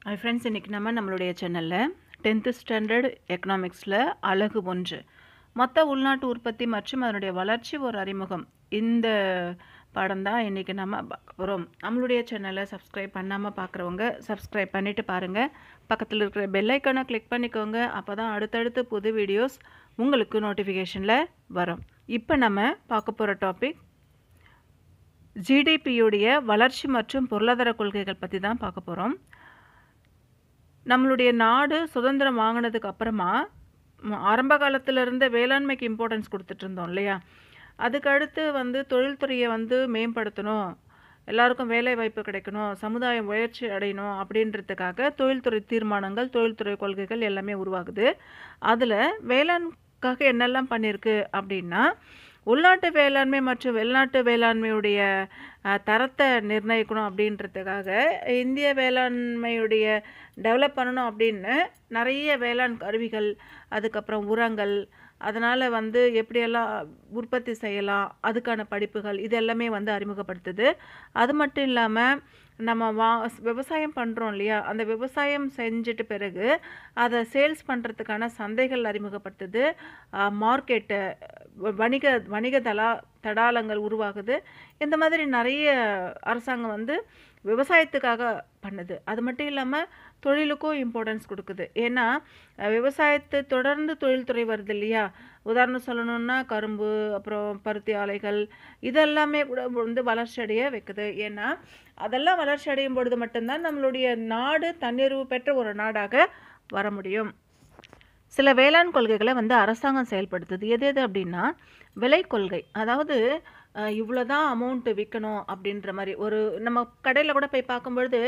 hi friends இன்றைக்கி நம்ம நம்மளுடைய சேனலில் டென்த்து ஸ்டாண்டர்ட் எக்கனாமிக்ஸில் அழகு ஒன்று மொத்த உள்நாட்டு உற்பத்தி மற்றும் அதனுடைய வளர்ச்சி ஒரு அறிமுகம் இந்த பாடம் தான் இன்றைக்கி நம்ம பார்க்க போகிறோம் நம்மளுடைய சேனலை சப்ஸ்கிரைப் பண்ணாமல் பார்க்குறவங்க சப்ஸ்கிரைப் பண்ணிவிட்டு பாருங்கள் பக்கத்தில் இருக்கிற பெல் ஐக்கானை கிளிக் பண்ணிக்கோங்க அப்போ தான் அடுத்தடுத்து புது வீடியோஸ் உங்களுக்கு நோட்டிஃபிகேஷனில் வரும் இப்போ நம்ம பார்க்க போகிற டாபிக் ஜிடிபியுடைய வளர்ச்சி மற்றும் பொருளாதார கொள்கைகள் பற்றி தான் பார்க்க போகிறோம் நம்மளுடைய நாடு சுதந்திரம் வாங்கினதுக்கு அப்புறமா ம், ஆரம்ப காலத்துல இருந்த வேளாண்மைக்கு இம்பார்ட்டன்ஸ் கொடுத்துட்டு இருந்தோம் இல்லையா அதுக்கு அடுத்து வந்து தொழில்துறையை வந்து மேம்படுத்தணும் எல்லாருக்கும் வேலை வாய்ப்பு கிடைக்கணும் சமுதாயம் உயர்ச்சி அடையணும் அப்படின்றதுக்காக தொழில்துறை தீர்மானங்கள் தொழில்துறை கொள்கைகள் எல்லாமே உருவாகுது அதில் வேளாண்காக என்னெல்லாம் பண்ணியிருக்கு அப்படின்னா உள்நாட்டு வேளாண்மை மற்றும் வெளிநாட்டு வேளாண்மையுடைய அஹ், தரத்தை நிர்ணயிக்கணும் அப்படின்றதுக்காக இந்திய வேளாண்மையுடைய டெவலப் பண்ணணும் அப்படின்னு நிறைய வேளாண் கருவிகள் அதுக்கப்புறம் உரங்கள் அதனால் வந்து எப்படியெல்லாம் உற்பத்தி செய்யலாம் அதுக்கான படிப்புகள் இது எல்லாமே வந்து அறிமுகப்படுத்துது அது மட்டும் இல்லாமல் நம்ம வா விவசாயம் பண்ணுறோம் இல்லையா அந்த விவசாயம் செஞ்சுட்டு பிறகு அதை சேல்ஸ் பண்ணுறதுக்கான சந்தைகள் அறிமுகப்படுத்துது மார்க்கெட்டு வணிக வணிக தலா தடாலங்கள் உருவாகுது இந்த மாதிரி நிறைய அரசாங்கம் வந்து விவசாயத்துக்காக பண்ணுது அது மட்டும் இல்லாமல் தொழிலுக்கும் இம்பார்ட்டன்ஸ் கொடுக்குது ஏன்னா அஹ், விவசாயத்தை தொடர்ந்து தொழில்துறை வருது இல்லையா உதாரணம் சொல்லணும்னா கரும்பு அப்புறம் பருத்தி ஆலைகள் இதெல்லாமே கூட வந்து வளர்ச்சி அடைய வைக்குது ஏன்னா அதெல்லாம் வளர்ச்சி அடையும் பொழுது மட்டும்தான் நம்மளுடைய நாடு தன்னிறைவு பெற்ற ஒரு நாடாக வர முடியும் சில வேளாண் கொள்கைகளை வந்து அரசாங்கம் செயல்படுத்துது எது எது அப்படின்னா விலை கொள்கை அதாவது அஹ், இவ்வளோதான் அமௌண்ட்டு விற்கணும் அப்படின்ற மாதிரி ஒரு நம்ம கடையில் கூட போய் பார்க்கும்பொழுது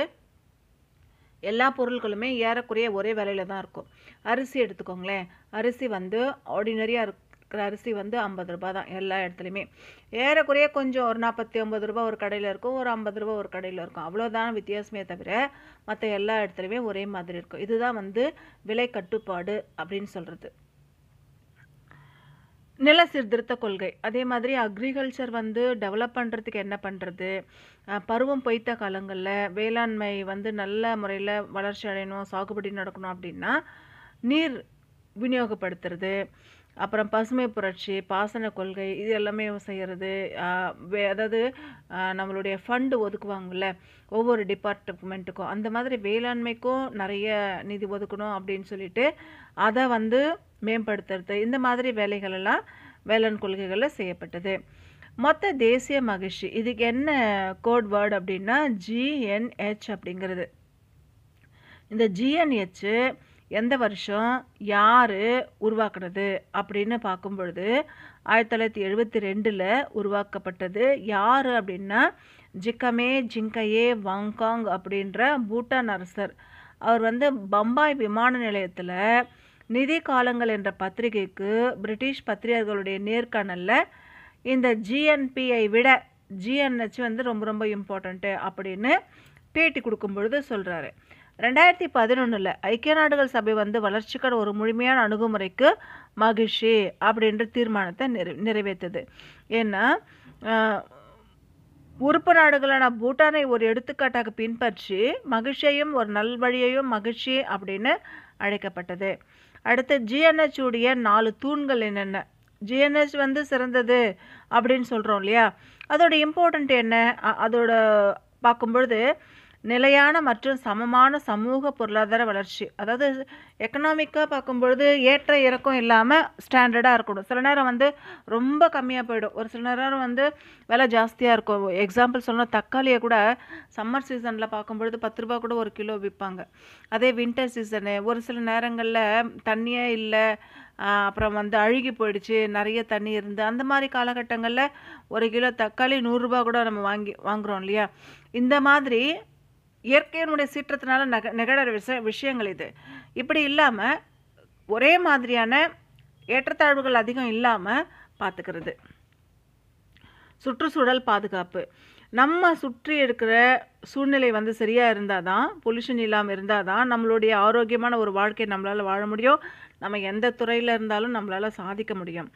எல்லா பொருட்களுமே ஏறக்குறைய ஒரே விலையில தான் இருக்கும் அரிசி எடுத்துக்கோங்களேன் அரிசி வந்து ஆர்டினரியாக இருக்கிற அரிசி வந்து ஐம்பது ரூபாய் தான் எல்லா இடத்துலையுமே ஏறக்குறைய கொஞ்சம் ஒரு நாற்பத்தி ஒம்பது ரூபா ஒரு கடையில் இருக்கும் ஒரு ஐம்பது ரூபா ஒரு கடையில் இருக்கும் அவ்வளோதான் வித்தியாசமே தவிர மற்ற எல்லா இடத்துலையுமே ஒரே மாதிரி இருக்கும் இதுதான் வந்து விலை கட்டுப்பாடு அப்படின்னு சொல்கிறது நில சீர்திருத்த கொள்கை அதே மாதிரி அக்ரிகல்ச்சர் வந்து டெவலப் பண்ணுறதுக்கு என்ன பண்ணுறது பருவம் பொய்த்த காலங்களில் வேளாண்மை வந்து நல்ல முறையில் வளர்ச்சி அடையணும் சாகுபடி நடக்கணும் அப்படின்னா நீர் விநியோகப்படுத்துறது அப்புறம் பசுமை புரட்சி பாசன கொள்கை இது எல்லாமே செய்கிறது அதாவது ஆஹ், நம்மளுடைய ஃபண்டு ஒதுக்குவாங்கல்ல ஒவ்வொரு டிபார்ட்மெண்ட்டுக்கும் அந்த மாதிரி வேளாண்மைக்கும் நிறைய நிதி ஒதுக்கணும் அப்படின்னு சொல்லிட்டு அதை வந்து மேம்படுத்துறது இந்த மாதிரி வேலைகள் எல்லாம் வேளாண் கொள்கைகளில் செய்யப்பட்டது மொத்த தேசிய மகிழ்ச்சி இதுக்கு என்ன கோட் வேர்டு அப்படின்னா ஜிஎன்ஹெச் அப்படிங்கிறது இந்த ஜிஎன்ஹெச் எந்த வருஷம் யார் உருவாக்குனது அப்படின்னு பார்க்கும் பொழுது ஆயிரத்தி தொள்ளாயிரத்தி எழுபத்தி ரெண்டில் உருவாக்கப்பட்டது யார் அப்படின்னா ஜிக்கமே ஜிங்கையே வாங்காங் அப்படின்ற பூட்டான் அரசர் அவர் வந்து பம்பாய் விமான நிலையத்தில் நிதி காலங்கள் என்ற பத்திரிகைக்கு பிரிட்டிஷ் பத்திரிகைகளுடைய நேர்காணலில் இந்த ஜிஎன்பியை விட ஜிஎன்ஹெச் வந்து ரொம்ப ரொம்ப இம்பார்ட்டண்ட்டு அப்படின்னு பேட்டி கொடுக்கும் பொழுது சொல்கிறாரு ரெண்டாயிரத்தி பதினொன்றில் ஐக்கிய நாடுகள் சபை வந்து வளர்ச்சிக்கான ஒரு முழுமையான அணுகுமுறைக்கு மகிழ்ச்சி அப்படின்ற தீர்மானத்தை நிறை நிறைவேற்றுது ஏன்னா ஆஹ், உறுப்பு நாடுகளான பூட்டானை ஒரு எடுத்துக்காட்டாக பின்பற்றி மகிழ்ச்சியையும் ஒரு நல்வழியையும் மகிழ்ச்சி அப்படின்னு அழைக்கப்பட்டது அடுத்து ஜிஎன்ஹெச் உடைய நாலு தூண்கள் என்னென்ன ஜிஎன்ஹெச் வந்து சிறந்தது அப்படின்னு சொல்கிறோம் இல்லையா அதோட இம்பார்ட்டண்ட் என்ன அ- அதோட பார்க்கும்பொழுது நிலையான மற்றும் சமமான சமூக பொருளாதார வளர்ச்சி அதாவது எக்கனாமிக்காக பார்க்கும்பொழுது ஏற்ற இறக்கம் இல்லாமல் ஸ்டாண்டர்டாக இருக்கணும் சில நேரம் வந்து ரொம்ப கம்மியாக போயிடும் ஒரு சில நேரம் வந்து விலை ஜாஸ்தியாக இருக்கும் எக்ஸாம்பிள் சொல்லணும் தக்காளியை கூட சம்மர் சீசனில் பார்க்கும்பொழுது பத்து ரூபா கூட ஒரு கிலோ விற்பாங்க அதே வின்டர் சீசனு ஒரு சில நேரங்களில் தண்ணியே இல்லை ஆஹ் அப்புறம் வந்து அழுகி போயிடுச்சு நிறைய தண்ணி இருந்து அந்த மாதிரி காலகட்டங்களில் ஒரு கிலோ தக்காளி நூறுரூபா கூட நம்ம வாங்கி வாங்குறோம் இல்லையா இந்த மாதிரி இயற்கையினுடைய சீற்றத்தினால நக நிகழற விஷ விஷயங்கள் இது இப்படி இல்லாமல் ஒரே மாதிரியான ஏற்றத்தாழ்வுகள் அதிகம் இல்லாமல் பார்த்துக்கிறது சுற்றுச்சூழல் பாதுகாப்பு நம்ம சுற்றி இருக்கிற சூழ்நிலை வந்து சரியாக இருந்தால் தான் பொல்யூஷன் இல்லாமல் இருந்தால் தான் நம்மளுடைய ஆரோக்கியமான ஒரு வாழ்க்கை நம்மளால் வாழ முடியும் நம்ம எந்த துறையில் இருந்தாலும் நம்மளால் சாதிக்க முடியும்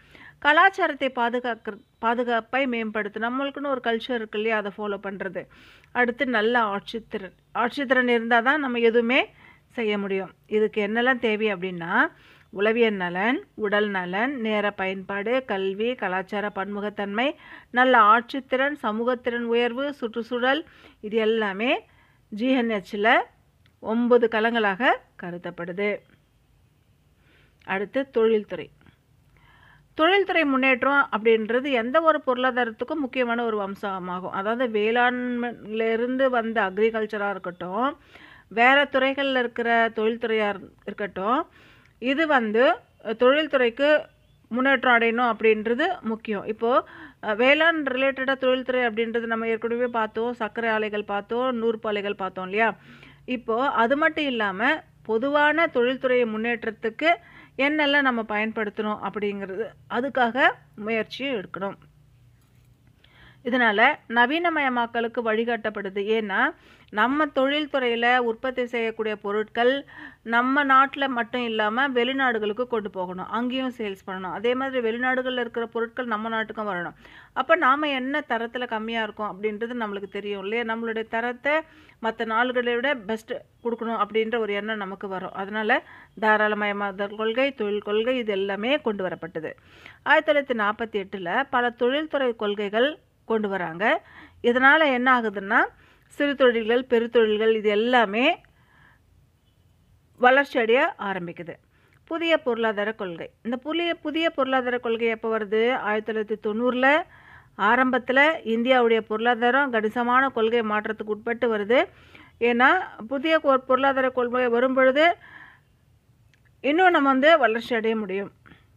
கலாச்சாரத்தை பாதுகாக்கிற பாதுகாப்பை மேம்படுத்து நம்மளுக்குன்னு ஒரு கல்ச்சர் இருக்கு இல்லையா அதை ஃபாலோ பண்ணுறது அடுத்து நல்ல ஆட்சித்திறன் ஆட்சித்திறன் இருந்தால் தான் நம்ம எதுவுமே செய்ய முடியும் இதுக்கு என்னெல்லாம் தேவை அப்படின்னா உளவியல் நலன் உடல் நலன் நேர பயன்பாடு கல்வி கலாச்சார பன்முகத்தன்மை நல்ல ஆட்சித்திறன் சமூகத்திறன் உயர்வு சுற்றுச்சூழல் இது எல்லாமே ஜிஹெச்ல ஒன்பது களங்களாக கருதப்படுது அடுத்து தொழில்துறை தொழில்துறை முன்னேற்றம் அப்படின்றது எந்த ஒரு பொருளாதாரத்துக்கும் முக்கியமான ஒரு அம்சமாகும் அதாவது வேளாண்மையிலிருந்து வந்த அக்ரிகல்ச்சராக இருக்கட்டும் வேறு துறைகளில் இருக்கிற தொழில்துறையாக இருக்கட்டும் இது வந்து தொழில்துறைக்கு முன்னேற்றம் அடையணும் அப்படின்றது முக்கியம் இப்போது வேளாண் ரிலேட்டடாக தொழில்துறை அப்படின்றது நம்ம ஏற்கனவே பார்த்தோம் சர்க்கரை ஆலைகள் பார்த்தோம் நூற்பு ஆலைகள் பார்த்தோம் இல்லையா இப்போது அது மட்டும் இல்லாமல் பொதுவான தொழில்துறையை முன்னேற்றத்துக்கு என்னெல்லாம் நம்ம பயன்படுத்தணும் அப்படிங்கிறது அதுக்காக முயற்சியும் எடுக்கணும் இதனால் நவீனமயமாக்கலுக்கு வழிகாட்டப்படுது ஏன்னா நம்ம தொழில்துறையில் உற்பத்தி செய்யக்கூடிய பொருட்கள் நம்ம நாட்டில் மட்டும் இல்லாமல் வெளிநாடுகளுக்கு கொண்டு போகணும் அங்கேயும் சேல்ஸ் பண்ணணும் அதே மாதிரி வெளிநாடுகளில் இருக்கிற பொருட்கள் நம்ம நாட்டுக்கும் வரணும் அப்போ நாம் என்ன தரத்தில் கம்மியாக இருக்கோம் அப்படின்றது நம்மளுக்கு தெரியும் இல்லையா நம்மளுடைய தரத்தை மற்ற நாடுகளை விட பெஸ்ட்டு கொடுக்கணும் அப்படின்ற ஒரு எண்ணம் நமக்கு வரும் அதனால் தாராளமயமாதல் கொள்கை தொழில் கொள்கை இது எல்லாமே கொண்டு வரப்பட்டது ஆயிரத்தி தொள்ளாயிரத்தி நாற்பத்தி எட்டில் பல தொழில்துறை கொள்கைகள் கொண்டு வராங்க இதனால் என்ன ஆகுதுன்னா சிறு தொழில்கள் பெருத்தொழில்கள் இது எல்லாமே வளர்ச்சி அடைய ஆரம்பிக்குது புதிய பொருளாதார கொள்கை இந்த புதிய புதிய பொருளாதார கொள்கை எப்போ வருது ஆயிரத்தி தொள்ளாயிரத்தி தொண்ணூறில் ஆரம்பத்தில் இந்தியாவுடைய பொருளாதாரம் கணிசமான கொள்கை மாற்றத்துக்கு உட்பட்டு வருது ஏன்னா புதிய கொ- பொருளாதார கொள்கை வரும் பொழுது இன்னும் நம்ம வந்து வளர்ச்சி அடைய முடியும்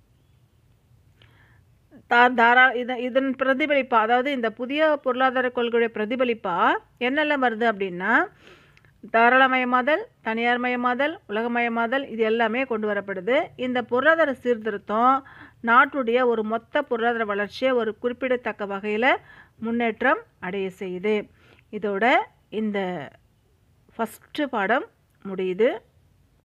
தா தாரா இதன் இதன் பிரதிபலிப்பா அதாவது இந்த புதிய பொருளாதார கொள்கையுடைய பிரதிபலிப்பா என்னெல்லாம் வருது அப்படின்னா தாராளமயமாதல் தனியார்மயமாதல் உலகமயமாதல் இது எல்லாமே கொண்டு வரப்படுது இந்த பொருளாதார சீர்திருத்தம் நாட்டுடைய ஒரு மொத்த பொருளாதார வளர்ச்சியை ஒரு குறிப்பிடத்தக்க வகையில் முன்னேற்றம் அடைய செய்யுது இதோட இந்த ஃபஸ்ட்டு பாடம் முடியுது